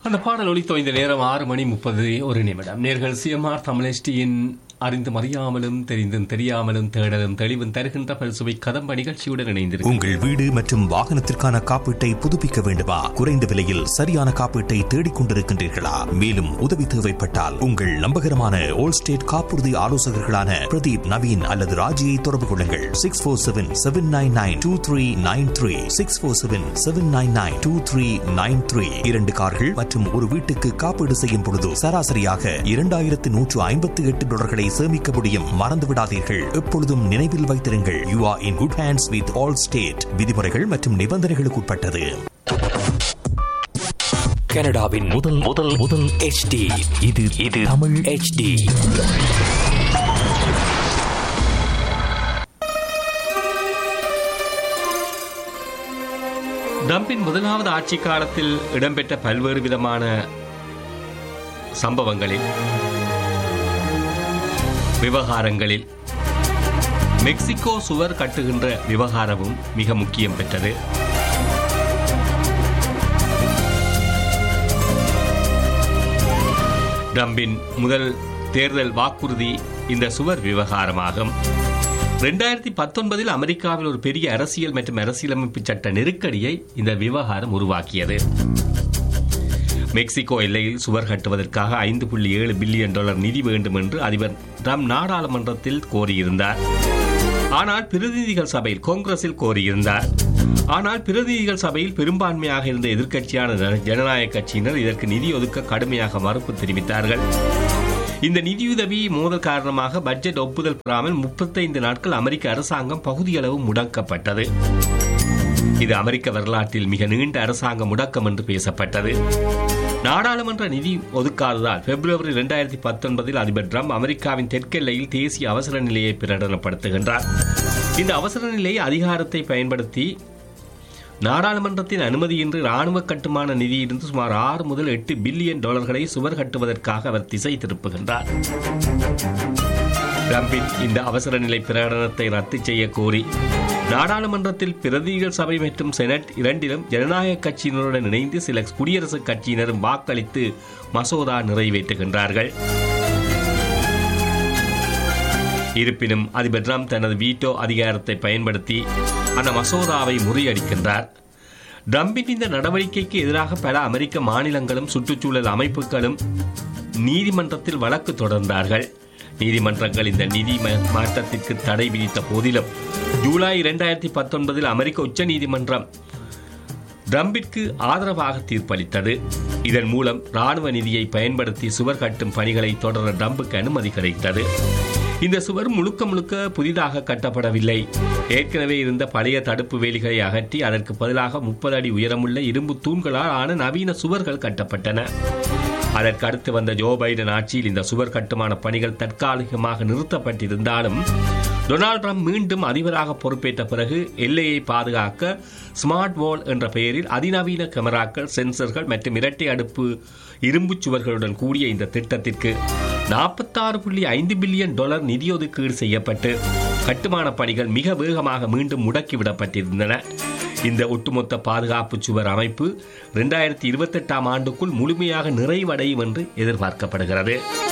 அந்த பாடல் ஒலித்தோ இந்த நேரம் ஆறு மணி முப்பது ஒரு நிமிடம் நேர்கள் சிஎம்ஆர் தமிழஷ்டியின் அறிந்தும் அறியாமலும் தெரிந்தும் தெரியாமலும் தேடலும் தெளிவும் தருகின்ற பரிசுவை கதம்ப நிகழ்ச்சியுடன் இணைந்திருக்கும் உங்கள் வீடு மற்றும் வாகனத்திற்கான காப்பீட்டை புதுப்பிக்க வேண்டுமா குறைந்த விலையில் சரியான காப்பீட்டை தேடிக் கொண்டிருக்கின்றீர்களா மேலும் உதவி தேவைப்பட்டால் உங்கள் நம்பகரமான ஓல் ஸ்டேட் காப்புறுதி ஆலோசகர்களான பிரதீப் நவீன் அல்லது ராஜியை தொடர்பு கொள்ளுங்கள் six four seven seven nine nine two three nine three six four seven seven nine nine two three nine three இரண்டு கார்கள் மற்றும் ஒரு வீட்டுக்கு காப்பீடு செய்யும் பொழுது சராசரியாக இரண்டாயிரத்து நூற்று ஐம்பத்தி எட்டு டாலர்களை சேமிக்க முடியும் மறந்து விடாதீர்கள் எப்பொழுதும் நினைவில் வைத்திருங்கள் you are in good hands with Allstate விதிமுறைகள் மற்றும் நிபந்தனைகளுக்கு உட்பட்டது கனடாவின் முதல் முதல் முதல் HD இது இது தமிழ் HD ட்ரம்பின் முதலாவது ஆட்சி காலத்தில் இடம்பெற்ற பல்வேறு விதமான சம்பவங்களில் விவகாரங்களில் மெக்சிகோ சுவர் கட்டுகின்ற விவகாரமும் மிக முக்கியம் பெற்றது ட்ரம்பின் முதல் தேர்தல் வாக்குறுதி இந்த சுவர் விவகாரமாகும் ரெண்டாயிரத்தி பத்தொன்பதில் அமெரிக்காவில் ஒரு பெரிய அரசியல் மற்றும் அரசியலமைப்பு சட்ட நெருக்கடியை இந்த விவகாரம் உருவாக்கியது மெக்சிகோ எல்லையில் சுவர் கட்டுவதற்காக ஐந்து புள்ளி ஏழு பில்லியன் டாலர் நிதி வேண்டும் என்று அதிபர் ட்ரம்ப் நாடாளுமன்றத்தில் கோரியிருந்தார் ஆனால் பிரதிநிதிகள் சபையில் காங்கிரஸில் கோரியிருந்தார் ஆனால் பிரதிநிதிகள் சபையில் பெரும்பான்மையாக இருந்த எதிர்க்கட்சியான ஜனநாயக கட்சியினர் இதற்கு நிதி ஒதுக்க கடுமையாக மறுப்பு தெரிவித்தார்கள் இந்த நிதியுதவி மோதல் காரணமாக பட்ஜெட் ஒப்புதல் பெறாமல் முப்பத்தைந்து நாட்கள் அமெரிக்க அரசாங்கம் பகுதியளவு முடக்கப்பட்டது இது அமெரிக்க வரலாற்றில் மிக நீண்ட அரசாங்க முடக்கம் என்று பேசப்பட்டது நாடாளுமன்ற நிதி ஒதுக்காததால் பிப்ரவரி இரண்டாயிரத்தி பத்தொன்பதில் அதிபர் ட்ரம்ப் அமெரிக்காவின் தெற்கெல்லையில் தேசிய அவசர நிலையை பிரகடனப்படுத்துகின்றார் இந்த அவசர நிலை அதிகாரத்தை பயன்படுத்தி நாடாளுமன்றத்தின் அனுமதியின்றி ராணுவ கட்டுமான நிதியிலிருந்து சுமார் ஆறு முதல் எட்டு பில்லியன் டாலர்களை சுவர் கட்டுவதற்காக அவர் திசை திருப்புகின்றார் ட்ரம்பின் இந்த அவசர நிலை பிரகடனத்தை ரத்து செய்ய கோரி நாடாளுமன்றத்தில் பிரதிநிதிகள் சபை மற்றும் செனட் இரண்டிலும் ஜனநாயக கட்சியினருடன் இணைந்து சில குடியரசுக் கட்சியினரும் வாக்களித்து மசோதா நிறைவேற்றுகின்றார்கள் இருப்பினும் அதிபர் ட்ரம்ப் தனது வீட்டோ அதிகாரத்தை பயன்படுத்தி அந்த மசோதாவை முறியடிக்கின்றார் ட்ரம்பின் இந்த நடவடிக்கைக்கு எதிராக பல அமெரிக்க மாநிலங்களும் சுற்றுச்சூழல் அமைப்புகளும் நீதிமன்றத்தில் வழக்கு தொடர்ந்தார்கள் நீதிமன்றங்கள் இந்த நிதி மாற்றத்திற்கு தடை விதித்த போதிலும் ஜூலை இரண்டாயிரத்தி பத்தொன்பதில் அமெரிக்க உச்ச நீதிமன்றம் ட்ரம்பிற்கு ஆதரவாக தீர்ப்பளித்தது இதன் மூலம் ராணுவ நிதியை பயன்படுத்தி சுவர் கட்டும் பணிகளை தொடர ட்ரம்புக்கு அனுமதி கிடைத்தது இந்த சுவர் முழுக்க முழுக்க புதிதாக கட்டப்படவில்லை ஏற்கனவே இருந்த பழைய தடுப்பு வேலிகளை அகற்றி அதற்கு பதிலாக முப்பது அடி உயரமுள்ள இரும்பு தூண்களால் ஆன நவீன சுவர்கள் கட்டப்பட்டன அதற்கு அடுத்து வந்த ஜோ பைடன் ஆட்சியில் இந்த சுவர் கட்டுமான பணிகள் தற்காலிகமாக நிறுத்தப்பட்டிருந்தாலும் டொனால்ட் ட்ரம்ப் மீண்டும் அதிபராக பொறுப்பேற்ற பிறகு எல்லையை பாதுகாக்க ஸ்மார்ட் வால் என்ற பெயரில் அதிநவீன கேமராக்கள் சென்சர்கள் மற்றும் இரட்டை அடுப்பு இரும்பு சுவர்களுடன் கூடிய இந்த திட்டத்திற்கு நாற்பத்தாறு புள்ளி ஐந்து பில்லியன் டாலர் நிதி ஒதுக்கீடு செய்யப்பட்டு கட்டுமான பணிகள் மிக வேகமாக மீண்டும் முடக்கிவிடப்பட்டிருந்தன இந்த ஒட்டுமொத்த பாதுகாப்பு சுவர் அமைப்பு இரண்டாயிரத்தி இருபத்தெட்டாம் ஆண்டுக்குள் முழுமையாக நிறைவடையும் என்று எதிர்பார்க்கப்படுகிறது